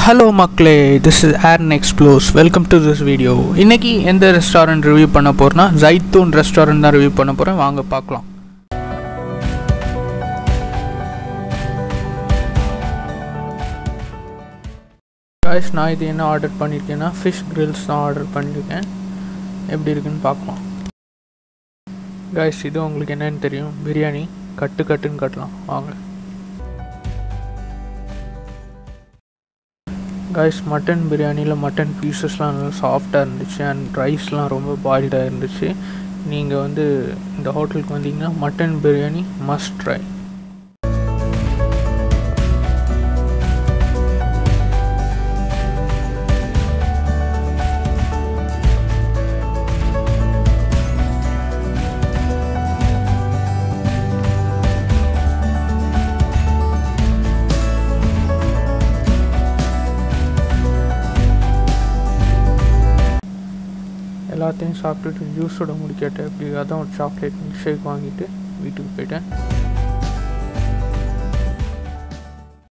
hello மக்களே this is earn explores welcome to this video இன்னைக்கு எந்த ரெஸ்டாரண்ட் ரிவ்யூ பண்ண போகிறேன்னா ஜைத்தூன் ரெஸ்டாரண்ட் தான் ரிவ்யூ பண்ண போகிறேன் வாங்க பார்க்கலாம் காய்ஸ் நான் இது என்ன ஆர்டர் பண்ணியிருக்கேன்னா ஃபிஷ் கிரில்ஸ் தான் ஆர்டர் பண்ணியிருக்கேன் எப்படி இருக்குன்னு பார்க்கலாம் காய்ஸ் இது உங்களுக்கு என்னன்னு தெரியும் பிரியாணி கட்டு கட்டுன்னு கட்டலாம் வாங்க காய்ஸ் மட்டன் பிரியாணியில் மட்டன் பீசஸ்லாம் நல்லா சாஃப்டாக இருந்துச்சு அண்ட் ரைஸ்லாம் ரொம்ப பாயில்டாக இருந்துச்சு நீங்கள் வந்து இந்த ஹோட்டலுக்கு வந்தீங்கன்னா மட்டன் பிரியாணி மஸ்ட் ட்ரை எல்லாத்தையும் சாப்பிட்டுட்டு ஜூஸோட முடிக்கட்டு அப்படி அதான் ஒரு சாக்லேட் மில்க் ஷேக் வாங்கிட்டு வீட்டுக்கு போயிட்டேன்